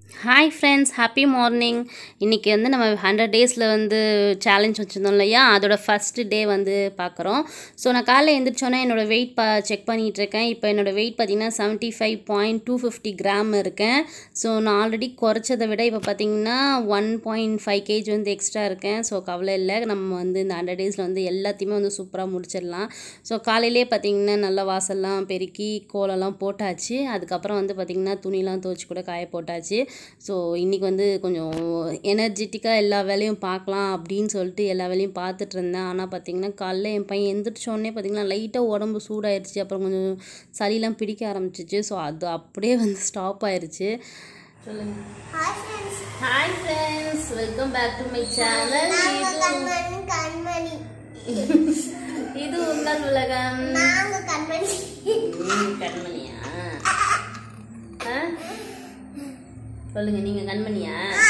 Hi friends happy morning இன்றைக்கி வந்து நம்ம ஹண்ட்ரட் டேஸில் வந்து சேலஞ்ச் வச்சுருந்தோம் இல்லையா அதோட ஃபஸ்ட்டு டே வந்து பார்க்குறோம் ஸோ நான் காலைல எழுந்திரிச்சோன்னே என்னோடய வெயிட் பா செக் பண்ணிகிட்டு இருக்கேன் இப்போ என்னோடய வெயிட் பார்த்திங்கன்னா seventy five point two fifty gram இருக்கேன் ஸோ நான் ஆல்ரெடி குறைச்சதை விட இப்போ பார்த்திங்கன்னா ஒன் பாயிண்ட் ஃபைவ் கேஜி வந்து எக்ஸ்ட்ரா இருக்கேன் ஸோ கவலை இல்லை நம்ம வந்து இந்த ஹண்ட்ரட் டேஸில் வந்து எல்லாத்தையுமே வந்து சூப்பராக முடிச்சிடலாம் ஸோ காலையிலே பார்த்திங்கன்னா நல்லா வாசல்லாம் பெருக்கி கோலம்லாம் போட்டாச்சு அதுக்கப்புறம் வந்து பார்த்திங்கன்னா துணிலாம் துவச்சி கூட காய போட்டாச்சு ஸோ இன்றைக்கி வந்து கொஞ்சம் எனர்ஜெட்டிக்காக எல்லா வேலையும் பார்க்கலாம் அப்படின்னு சொல்லிட்டு எல்லா வேலையும் பார்த்துட்டு இருந்தேன் ஆனால் பார்த்திங்கன்னா காலைல என் பையன் எந்திரிச்சோடனே பார்த்திங்கன்னா லைட்டாக உடம்பு சூடாயிருச்சு அப்புறம் கொஞ்சம் சளிலாம் பிடிக்க ஆரம்பிச்சிச்சு ஸோ அது அப்படியே வந்து ஸ்டாப் ஆயிருச்சு சொல்லுங்க hi friends hi friends welcome back to my channel நாங்க கண்மணி கண்மணி இது உங்கள் உலகம் நாங்க கண்மணி ம், கண்மணியா ஆ? சொல்லுங்க நீங்க கண்மணியா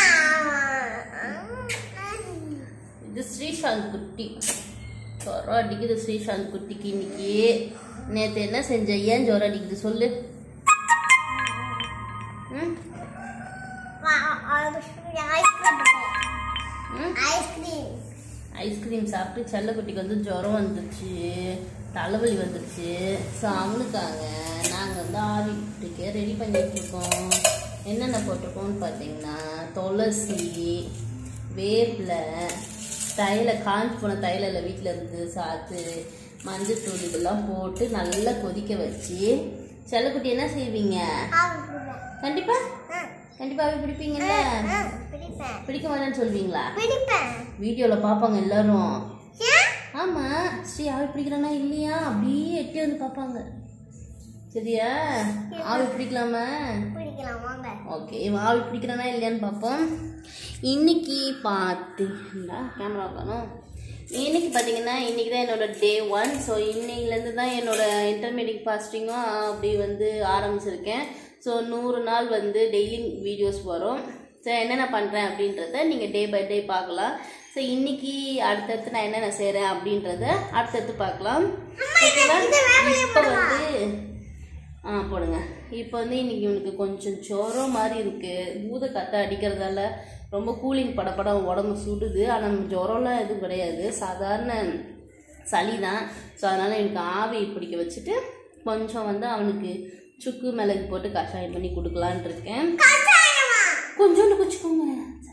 இது ஸ்ரீசாந்த் குட்டி ஜொரம் அடிக்குது ஸ்ரீசாந்த் குட்டிக்கு இன்னைக்கு நேற்று என்ன செஞ்ச ஏன் ஜொரம் அடிக்குது சொல்லு ம்? ம்? ஐஸ்கிரீம் ஐஸ்கிரீம் சாப்பிட்டு செல்லக்குட்டிக்கு வந்து ஜுரம் வந்துருச்சு தலைவலி வந்துருச்சு ஸோ அவனுக்காக நாங்கள் வந்து ஆவி குட்டிக்கு ரெடி பண்ணிட்டு இருக்கோம் என்னென்ன போட்டிருக்கோம்னு பார்த்தீங்கன்னா துளசி வேப்பிலை தைல காஞ்சி போன தைலில் வீட்டில் இருந்து சாத்து மஞ்சத்தூள் இதெல்லாம் போட்டு நல்லா கொதிக்க வச்சு செல்லக்குட்டி என்ன செய்வீங்க கண்டிப்பா கண்டிப்பாவே பிடிப்பீங்கல்ல பிடிப்பேன் பிடிக்க மாட்டேன்னு சொல்வீங்களா பிடிப்பேன் வீடியோவில் பார்ப்பாங்க எல்லாரும் ஏன் ஆமாம் ஸ்ரீ ஆவி பிடிக்கிறானா இல்லையா அப்படியே எட்டி வந்து பார்ப்பாங்க சரியா ஆவி பிடிக்கலாமா பிடிக்கலாம் வாங்க ஓகே இவன் ஆவி பிடிக்கிறானா இல்லையான்னு பார்ப்போம் இன்னைக்கு பார்த்தீங்கன்னா கேமரா காணும் இன்னைக்கு பார்த்தீங்கன்னா இன்னைக்கு தான் என்னோட டே ஒன் ஸோ இன்னைக்குலேருந்து தான் என்னோட இன்டர்மீடியட் ஃபாஸ்டிங்கும் அப்படி வந்து ஆரம்பிச்சிருக்கேன் ஸோ நூறு நாள் வந்து டெய்லி வீடியோஸ் வரும் ஸோ என்னென்ன பண்ணுறேன் அப்படின்றத நீங்கள் டே பை டே பார்க்கலாம் ஸோ இன்னைக்கு அடுத்தடுத்து நான் என்னென்ன செய்கிறேன் அப்படின்றத அடுத்தடுத்து பார்க்கலாம் ஓகேவா இப்போ வந்து ஆ போடுங்க இப்போ வந்து இன்னைக்கு இவனுக்கு கொஞ்சம் ஜுரம் மாதிரி இருக்குது பூத கத்தை அடிக்கிறதால ரொம்ப கூலிங் படப்படம் உடம்பு சுடுது ஆனால் ஜுரம்லாம் எதுவும் கிடையாது சாதாரண சளி தான் ஸோ அதனால் எனக்கு ஆவி பிடிக்க வச்சுட்டு கொஞ்சம் வந்து அவனுக்கு சுக்கு மிளகு போட்டு கஷாயம் பண்ணி கொடுக்கலான் இருக்கேன் கொஞ்சோண்டு குச்சிக்கோங்க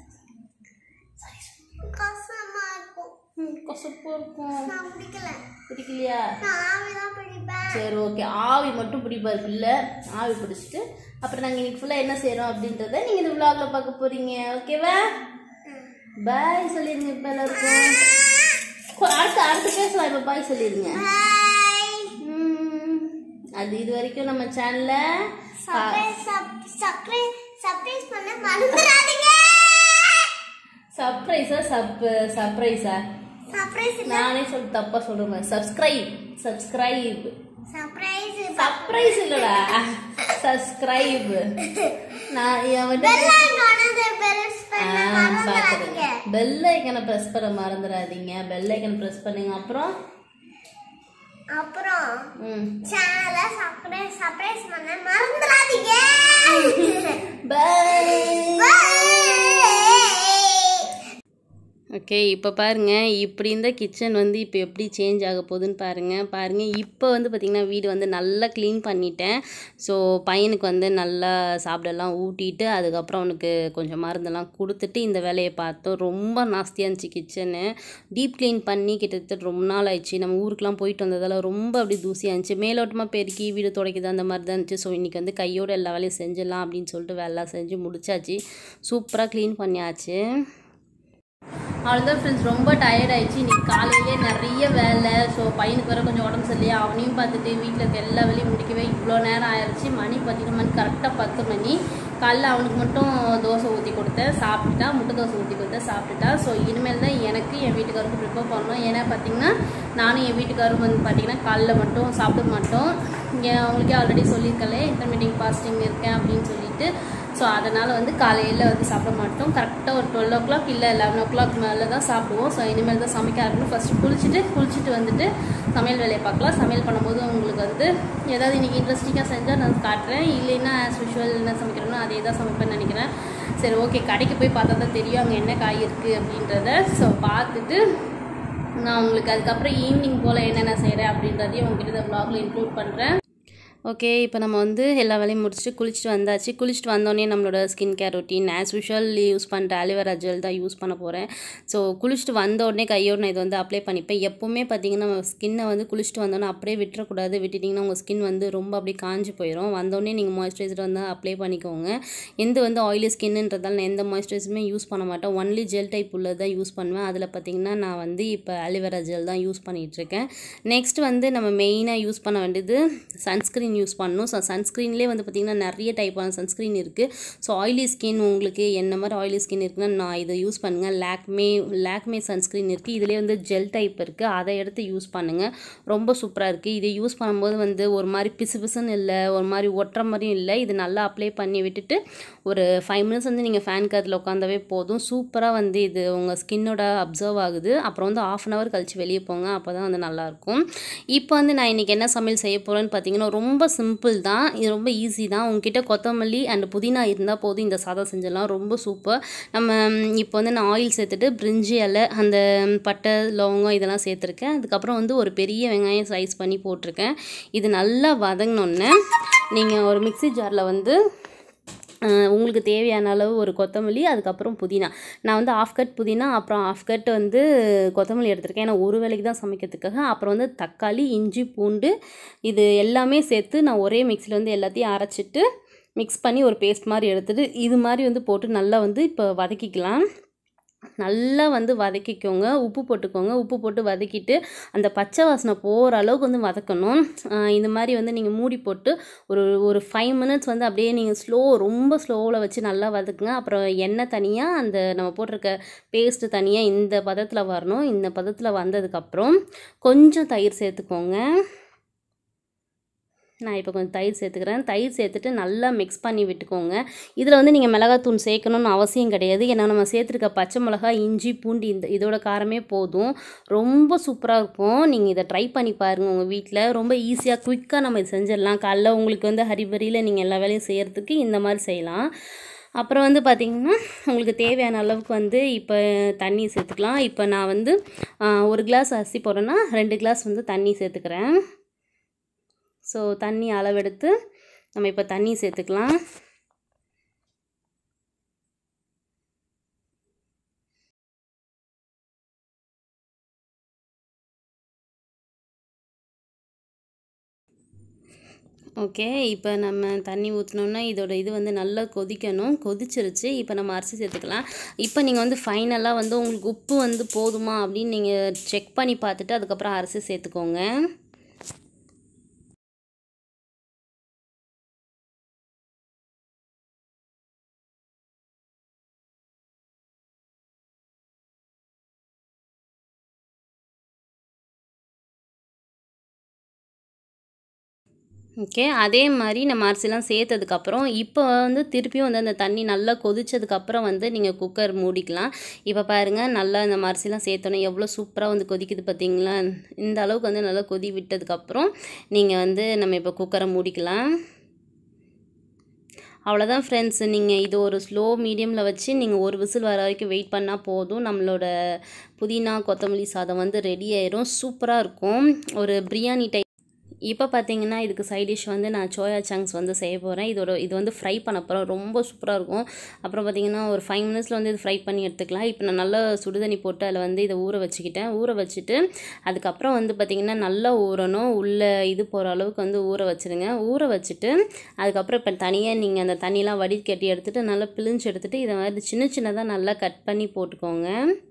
கசமா இருக்கும் ம், கசப்பா இருக்கும் நான் பிடிக்கல பிடிக்கலையா நான் ஆவிதான் பிடிப்பேன் சரி ஓகே ஆவி மட்டும் பிடிப்பாரு பிள்ளை ஆவி பிடிச்சிட்டு அப்புறம் நாங்கள் இன்னைக்கு ஃபுல்லாக என்ன செய்கிறோம் அப்படின்றத நீங்கள் இந்த vlogல பார்க்க போகிறீங்க ஓகேவா பாய் சொல்லிடுங்க இப்போ எல்லாருக்கும் கொ- அடுத்து அடுத்து பேசலாம் இப்போ பாய் சொல்லிடுங்க பாய் ம், அது இது வரைக்கும் நம்ம சேனலில் சர்ப்ரைஸ் சர்ப்ரைஸ் சர்ப்ரைஸ் பண்ண மறந்துடாதீங்க சர்ப்ரைஸா சப் சர்ப்ரைஸா சர்ப்ரைஸ் இல்ல நானே சொல்லி தப்பாக சொல்கிறேன் சப்ஸ்கிரைப் சப்ஸ்கிரைப் சர்ப்ரைஸ் சர்ப்ரைஸ் இல்லடா சப்ஸ்கிரைப் நான் என் வந்து பெல் ஐகானை பிரஸ் பண்ண மறந்துடாதீங்க பெல் ஐக்கனை ப்ரெஸ் பண்ண மறந்துடாதீங்க பெல் ஐக்கன் ப்ரெஸ் பண்ணுங்க அப்புறம் அப்புறம் ம் சேனலை சர்ப்ரைஸ் சர்ப்ரைஸ் பண்ண மறந்துடாதீங்க பை Bye. ஓகே இப்போ பாருங்கள் இப்படி இந்த கிச்சன் வந்து இப்போ எப்படி சேஞ்ச் ஆக போகுதுன்னு பாருங்கள் பாருங்கள் இப்போ வந்து பார்த்திங்கன்னா வீடு வந்து நல்லா க்ளீன் பண்ணிட்டேன் ஸோ பையனுக்கு வந்து நல்லா சாப்பிடலாம் ஊட்டிட்டு அதுக்கப்புறம் அவனுக்கு கொஞ்சம் மருந்தெல்லாம் கொடுத்துட்டு இந்த வேலையை பார்த்தோம் ரொம்ப நாஸ்தியாக இருந்துச்சு கிச்சனு டீப் க்ளீன் பண்ணி கிட்டத்தட்ட ரொம்ப நாள் ஆயிடுச்சு நம்ம ஊருக்குலாம் போயிட்டு வந்ததால் ரொம்ப அப்படி தூசியாக இருந்துச்சு மேலோட்டமாக பெருக்கி வீடு துடைக்குது அந்த மாதிரி தான் இருந்துச்சு ஸோ இன்றைக்கி வந்து கையோட எல்லா வேலையும் செஞ்சிடலாம் அப்படின்னு சொல்லிட்டு வேலை செஞ்சு முடிச்சாச்சு சூப்பராக க்ளீன் பண்ணியாச்சு அவ்வளோதான் ஃப்ரெண்ட்ஸ் ரொம்ப டயர்ட் ஆயிடுச்சு இன்னைக்கு காலையிலே நிறைய வேலை ஸோ பையனுக்கு வேற கொஞ்சம் உடம்பு சரியில்லையா அவனையும் பார்த்துட்டு வீட்டில் இருக்க எல்லா வேலையும் முடிக்கவே இவ்வளோ நேரம் ஆயிடுச்சு மணி பார்த்தீங்கன்னா மணி கரெக்டாக பத்து மணி காலைல அவனுக்கு மட்டும் தோசை ஊற்றி கொடுத்தேன் சாப்பிட்டுட்டா முட்டை தோசை ஊற்றி கொடுத்தேன் சாப்பிட்டுட்டா ஸோ இனிமேல் தான் எனக்கு என் வீட்டுக்காருக்கும் ப்ரிப்பேர் பண்ணணும் ஏன்னா பார்த்தீங்கன்னா நானும் என் வீட்டுக்காரும் வந்து பார்த்தீங்கன்னா காலைல மட்டும் சாப்பிட மாட்டோம் ஏன் அவங்களுக்கே ஆல்ரெடி சொல்லியிருக்கலே இன்டர்மீடியட் ஃபாஸ்டிங் இருக்கேன் அப்படின்னு சொல்லிட்டு ஸோ அதனால் வந்து காலையில் வந்து சாப்பிட மாட்டோம் கரெக்டாக ஒரு டுவெல் ஓ கிளாக் இல்லை லெவன் ஓ கிளாக் மேலே தான் சாப்பிடுவோம் ஸோ இனிமேல் தான் சமைக்க ஆரம்பிக்கணும் ஃபஸ்ட்டு குளிச்சுட்டு குளிச்சுட்டு வந்துட்டு சமையல் வேலையை பார்க்கலாம் சமையல் பண்ணும்போது உங்களுக்கு வந்து ஏதாவது இன்றைக்கி இன்ட்ரெஸ்டிங்காக செஞ்சால் நான் காட்டுறேன் இல்லைன்னா ஆஸ் யூஷுவல் என்ன சமைக்கிறேனோ அதே தான் சமைப்பேன்னு நினைக்கிறேன் சரி ஓகே கடைக்கு போய் பார்த்தா தான் தெரியும் அங்கே என்ன காய் இருக்குது அப்படின்றத ஸோ பார்த்துட்டு நான் உங்களுக்கு அதுக்கப்புறம் ஈவினிங் போல் என்னென்ன செய்கிறேன் அப்படின்றதையும் உங்ககிட்ட இந்த வ்ளாகில் இன்க்ளூட் பண்ணுறேன் ஓகே இப்போ நம்ம வந்து எல்லா வேலையும் முடிச்சுட்டு குளிச்சுட்டு வந்தாச்சு குளிச்சுட்டு வந்தோடனே நம்மளோட skin care routine as usual use பண்ணுற அலிவரா ஜெல் தான் யூஸ் பண்ண போகிறேன் ஸோ குளிச்சுட்டு வந்த உடனே கையோடு நான் இது வந்து அப்ளை பண்ணிப்பேன் எப்போவுமே பார்த்தீங்கன்னா நம்ம ஸ்கின்னை வந்து குளிச்சுட்டு வந்தோன்னே அப்படியே விட்டுறக்கூடாது விட்டுட்டிங்கன்னா உங்கள் ஸ்கின் வந்து ரொம்ப அப்படியே காஞ்சு போயிடும் வந்தோடனே நீங்கள் மாய்ஸ்சரைசர் வந்து அப்ளை பண்ணிக்கோங்க எந்த வந்து ஆயிலி ஸ்கின்ன்றதால நான் எந்த மாய்ஸ்சரைசருமே யூஸ் பண்ண மாட்டேன் ஒன்லி ஜெல் டைப் உள்ளது தான் யூஸ் பண்ணுவேன் அதில் பார்த்தீங்கன்னா நான் வந்து இப்போ அலிவரா ஜெல் தான் யூஸ் பண்ணிகிட்ருக்கேன் நெக்ஸ்ட் வந்து நம்ம மெயினாக யூஸ் பண்ண வேண்டியது சன்ஸ்க்ரீன் யூஸ் பண்ணணும் ஸோ சன்ஸ்க்ரீன்லேயே வந்து பார்த்திங்கன்னா நிறைய டைப்பான சன்ஸ்க்ரீன் இருக்குது ஸோ ஆயிலி ஸ்கின் உங்களுக்கு என்ன மாதிரி ஆயிலி ஸ்கின் இருக்குன்னா நான் இதை யூஸ் பண்ணுங்கள் லேக்மே லேக்மே சன்ஸ்க்ரீன் இருக்குது இதிலே வந்து ஜெல் டைப் இருக்குது அதை எடுத்து யூஸ் பண்ணுங்கள் ரொம்ப சூப்பராக இருக்குது இதை யூஸ் பண்ணும்போது வந்து ஒரு மாதிரி பிசு பிசுன்னு இல்லை ஒரு மாதிரி ஒட்டுற மாதிரியும் இல்லை இது நல்லா அப்ளை பண்ணி விட்டுட்டு ஒரு ஃபைவ் மினிட்ஸ் வந்து நீங்கள் ஃபேன் காத்தில் உட்காந்தாவே போதும் சூப்பராக வந்து இது உங்கள் ஸ்கின்னோட அப்சர்வ் ஆகுது அப்புறம் வந்து ஆஃப் அன் ஹவர் கழித்து வெளியே போங்க அப்போ தான் வந்து நல்லாயிருக்கும் இப்போ வந்து நான் இன்றைக்கி என்ன சமையல் செய்ய போகிறேன்னு பார்த்தீங்கன்னா ரொம்ப சிம்பிள் தான் இது ரொம்ப ஈஸி தான் உங்ககிட்ட கொத்தமல்லி அண்ட் புதினா இருந்தால் போதும் இந்த சாதம் செஞ்சிடலாம் ரொம்ப சூப்பர் நம்ம ம், இப்போ வந்து நான் ஆயில் சேர்த்துட்டு பிரிஞ்சி இலை அந்த ம், பட்டை லவங்கம் இதெல்லாம் சேர்த்துருக்கேன் அதுக்கப்புறம் வந்து ஒரு பெரிய வெங்காயம் ஸ்லைஸ் பண்ணி போட்டிருக்கேன் இது நல்லா வதங்கினோன்னே நீங்கள் ஒரு மிக்ஸி ஜாரில் வந்து அஹ் உங்களுக்கு தேவையான அளவு ஒரு கொத்தமல்லி அதுக்கப்புறம் புதினா நான் வந்து ஆஃப் கட் புதினா அப்புறம் ஆஃப் கட் வந்து கொத்தமல்லி எடுத்திருக்கேன் ஏன்னா ஒரு வேளைக்கு தான் சமைக்கிறதுக்காக அப்புறம் வந்து தக்காளி இஞ்சி பூண்டு இது எல்லாமே சேர்த்து நான் ஒரே மிக்ஸியில் வந்து எல்லாத்தையும் அரைச்சிட்டு மிக்ஸ் பண்ணி ஒரு பேஸ்ட் மாதிரி எடுத்துட்டு இது மாதிரி வந்து போட்டு நல்லா வந்து இப்போ வதக்கிக்கலாம் நல்லா வந்து வதக்கிக்கோங்க உப்பு போட்டுக்கோங்க உப்பு போட்டு வதக்கிட்டு அந்த பச்சை வாசனை போகிற அளவுக்கு வந்து வதக்கணும் ஆஹ் இந்த மாதிரி வந்து நீங்கள் மூடி போட்டு ஒரு ஒரு ஃபைவ் மினிட்ஸ் வந்து அப்படியே நீங்கள் ஸ்லோ ரொம்ப ஸ்லோவில் வச்சு நல்லா வதக்குங்க அப்புறம் எண்ணெய் தனியாக அந்த நம்ம போட்டிருக்க பேஸ்ட்டு தனியாக இந்த பதத்தில் வரணும் இந்த பதத்தில் வந்ததுக்கப்புறம் கொஞ்சம் தயிர் சேர்த்துக்கோங்க நான் இப்போ கொஞ்சம் தயிர் சேர்த்துக்கிறேன் தயிர் சேர்த்துட்டு நல்லா மிக்ஸ் பண்ணி விட்டுக்கோங்க இதில் வந்து நீங்கள் மிளகாத்தூள் சேர்க்கணும்னு அவசியம் கிடையாது ஏன்னா நம்ம சேர்த்துருக்க பச்சை மிளகாய் இஞ்சி பூண்டு இந்த இதோட காரமே போதும் ரொம்ப சூப்பராக இருக்கும் நீங்கள் இதை ட்ரை பண்ணி பாருங்கள் உங்கள் வீட்டில் ரொம்ப ஈஸியாக குயிக்காக நம்ம இது செஞ்சிடலாம் காலைல உங்களுக்கு வந்து ஹரிபரியில் நீங்கள் எல்லா வேலையும் செய்கிறதுக்கு இந்த மாதிரி செய்யலாம் அப்புறம் வந்து பார்த்திங்கன்னா உங்களுக்கு தேவையான அளவுக்கு வந்து இப்போ தண்ணி சேர்த்துக்கலாம் இப்போ நான் வந்து ஆ, ஒரு கிளாஸ் அரிசி போடுறேன்னா ரெண்டு கிளாஸ் வந்து தண்ணி சேர்த்துக்கிறேன் ஸோ தண்ணி அளவெடுத்து நம்ம இப்போ தண்ணி சேர்த்துக்கலாம் ஓகே இப்போ நம்ம தண்ணி ஊற்றினோம்னா இதோட இது வந்து நல்லா கொதிக்கணும் கொதிச்சிருச்சு இப்போ நம்ம அரிசி சேர்த்துக்கலாம் இப்போ நீங்கள் வந்து ஃபைனலாக வந்து உங்களுக்கு உப்பு வந்து போதுமா அப்படின்னு நீங்கள் செக் பண்ணி பார்த்துட்டு அதுக்கப்புறம் அரிசி சேர்த்துக்கோங்க ஓகே அதே மாதிரி நம்ம அரிசிலாம் சேர்த்ததுக்கப்புறம் இப்போ வந்து திருப்பியும் வந்து அந்த தண்ணி நல்லா கொதிச்சதுக்கப்புறம் வந்து நீங்கள் குக்கர் மூடிக்கலாம் இப்போ பாருங்கள் நல்லா இந்த அரிசிலாம் சேர்த்தோன்னே எவ்வளோ சூப்பராக வந்து கொதிக்குது பார்த்தீங்களா இந்த அளவுக்கு வந்து நல்லா கொதி விட்டதுக்கப்புறம் நீங்கள் வந்து நம்ம இப்போ குக்கரை மூடிக்கலாம் அவ்வளோதான் ஃப்ரெண்ட்ஸ் நீங்கள் இது ஒரு ஸ்லோ மீடியமில் வச்சு நீங்கள் ஒரு விசில் வர வரைக்கும் வெயிட் பண்ணால் போதும் நம்மளோட புதினா கொத்தமல்லி சாதம் வந்து ரெடி ஆயிரும் சூப்பராக இருக்கும் ஒரு பிரியாணி டைப் இப்போ பார்த்தீங்கன்னா இதுக்கு சைட் டிஷ் வந்து நான் சோயா சங்க்ஸ் வந்து செய்ய போகிறேன் இதோட இது வந்து ஃப்ரை பண்ண போகிறேன் ரொம்ப சூப்பராக இருக்கும் அப்புறம் பார்த்தீங்கன்னா ஒரு ஃபைவ் மினிட்ஸில் வந்து இது ஃப்ரை பண்ணி எடுத்துக்கலாம் இப்போ நான் நல்லா சுடுதண்ணி போட்டு அதில் வந்து இதை ஊற வச்சுக்கிட்டேன் ஊற வச்சுட்டு அதுக்கப்புறம் வந்து பார்த்திங்கன்னா நல்லா ஊறணும் உள்ளே இது போகிற அளவுக்கு வந்து ஊற வச்சுருங்க ஊற வச்சுட்டு அதுக்கப்புறம் இப்போ தனியாக நீங்கள் அந்த தண்ணியெலாம் வடிகட்டி எடுத்துகிட்டு நல்லா பிழிஞ்சு எடுத்துகிட்டு இதை மாதிரி சின்ன சின்னதாக நல்லா கட் பண்ணி போட்டுக்கோங்க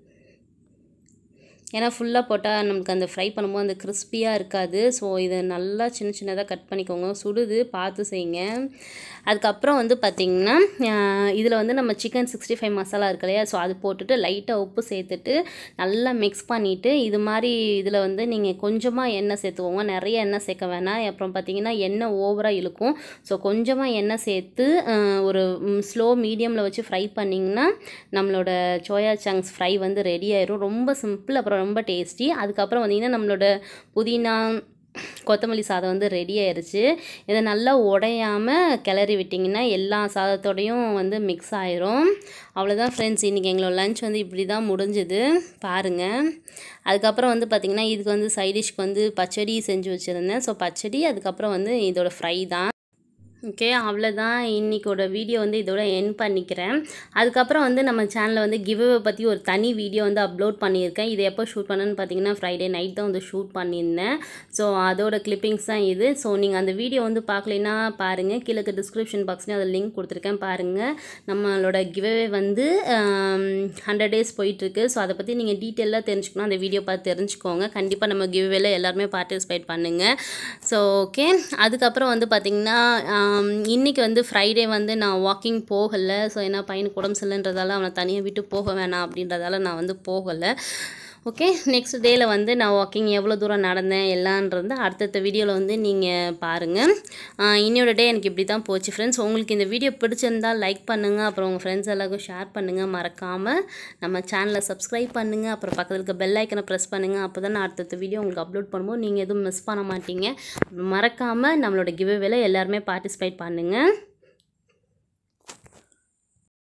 ஏன்னா ஃபுல்லாக போட்டால் நமக்கு அந்த ஃப்ரை பண்ணும்போது அந்த கிறிஸ்பியாக இருக்காது ஸோ இதை நல்லா சின்ன சின்னதாக கட் பண்ணிக்கோங்க சுடுது பார்த்து செய்யுங்க அதுக்கப்புறம் வந்து பார்த்திங்கன்னா இதில் வந்து நம்ம சிக்கன் சிக்ஸ்டி ஃபைவ் மசாலா இருக்கு இல்லையா ஸோ அது போட்டுட்டு லைட்டாக உப்பு சேர்த்துட்டு நல்லா மிக்ஸ் பண்ணிவிட்டு இது மாதிரி இதில் வந்து நீங்கள் கொஞ்சமாக எண்ணெய் சேர்த்துக்கோங்க நிறைய எண்ணெய் சேர்க்க வேணாம் அப்புறம் பார்த்தீங்கன்னா எண்ணெய் ஓவராக இழுக்கும் ஸோ கொஞ்சமாக எண்ணெய் சேர்த்து அஹ், ஒரு ஸ்லோ மீடியமில் வச்சு ஃப்ரை பண்ணிங்கன்னா நம்மளோட சோயா சங்க்ஸ் ஃப்ரை வந்து ரெடி ஆயிரும் ரொம்ப சிம்பிள் அப்புறம் ரொம்ப டேஸ்டி அதுக்கப்புறம் வந்தீங்கன்னா நம்மளோட புதினா கொத்தமல்லி சாதம் வந்து ரெடி ஆயிருச்சு இதை நல்லா உடையாமல் கிளறி விட்டிங்கன்னா எல்லா சாதத்தோடையும் வந்து மிக்ஸ் ஆயிரும் அவ்வளோதான் ஃப்ரெண்ட்ஸ் இன்றைக்கி எங்களோட லஞ்ச் வந்து இப்படி தான் முடிஞ்சுது பாருங்கள் அதுக்கப்புறம் வந்து பார்த்திங்கன்னா இதுக்கு வந்து சைடிஷ்க்கு வந்து பச்சடி செஞ்சு வச்சுருந்தேன் ஸோ பச்சடி அதுக்கப்புறம் வந்து இதோட ஃப்ரை தான் ஓகே அவ்வளோதான் இன்றைக்கோட வீடியோ வந்து இதோட என் பண்ணிக்கிறேன் அதுக்கப்புறம் வந்து நம்ம சேனலில் வந்து கிவ்அவே பற்றி ஒரு தனி வீடியோ வந்து அப்லோட் பண்ணியிருக்கேன் இது எப்போ ஷூட் பண்ணேன்னு பார்த்தீங்கன்னா ஃப்ரைடே நைட் தான் வந்து ஷூட் பண்ணியிருந்தேன் ஸோ அதோட கிளிப்பிங்ஸ் தான் இது ஸோ நீங்கள் அந்த வீடியோ வந்து பார்க்கலைன்னா பாருங்கள் கீழே டிஸ்கிரிப்ஷன் பாக்ஸ்லேயும் அதில் லிங்க் கொடுத்துருக்கேன் பாருங்கள் நம்மளோட கிவ்அவே வந்து ஹண்ட்ரட் டேஸ் போயிட்டுருக்கு ஸோ அதை பற்றி நீங்கள் டீட்டெயிலாக தெரிஞ்சுக்கணும் அந்த வீடியோ பார்த்து தெரிஞ்சுக்கோங்க கண்டிப்பாக நம்ம கிவ்அவேல எல்லாருமே பார்ட்டிசிபேட் பண்ணுங்கள் ஸோ ஓகே அதுக்கப்புறம் வந்து பார்த்திங்கன்னா இன்றைக்கி வந்து ஃப்ரைடே வந்து நான் வாக்கிங் போகலை ஸோ ஏன்னா பையனுக்கு உடம்பு சரியில்லைன்றதால அவனை தனியாக விட்டு போக வேணாம் அப்படின்றதால நான் வந்து போகலை ஓகே நெக்ஸ்ட் டேயில் வந்து நான் வாக்கிங் எவ்வளோ தூரம் நடந்தேன் எல்லான்றது அடுத்தடுத்த வீடியோவில் வந்து நீங்கள் பாருங்கள் இன்னையோட டே எனக்கு இப்படி தான் போச்சு ஃப்ரெண்ட்ஸ் உங்களுக்கு இந்த வீடியோ பிடிச்சிருந்தால் லைக் பண்ணுங்கள் அப்புறம் உங்கள் ஃப்ரெண்ட்ஸ் எல்லாருக்கும் ஷேர் பண்ணுங்கள் மறக்காமல் நம்ம சேனலை சப்ஸ்கிரைப் பண்ணுங்கள் அப்புறம் பக்கத்தில் இருக்க பெல் ஐக்கனை ப்ரெஸ் பண்ணுங்கள் அப்போ தான் நான் அடுத்தடுத்த வீடியோ உங்களுக்கு அப்லோட் பண்ணும்போது நீங்கள் எதுவும் மிஸ் பண்ண மாட்டீங்க மறக்காமல் நம்மளோட கிவ்அவேல எல்லாருமே பார்ட்டிசிபேட் பண்ணுங்கள்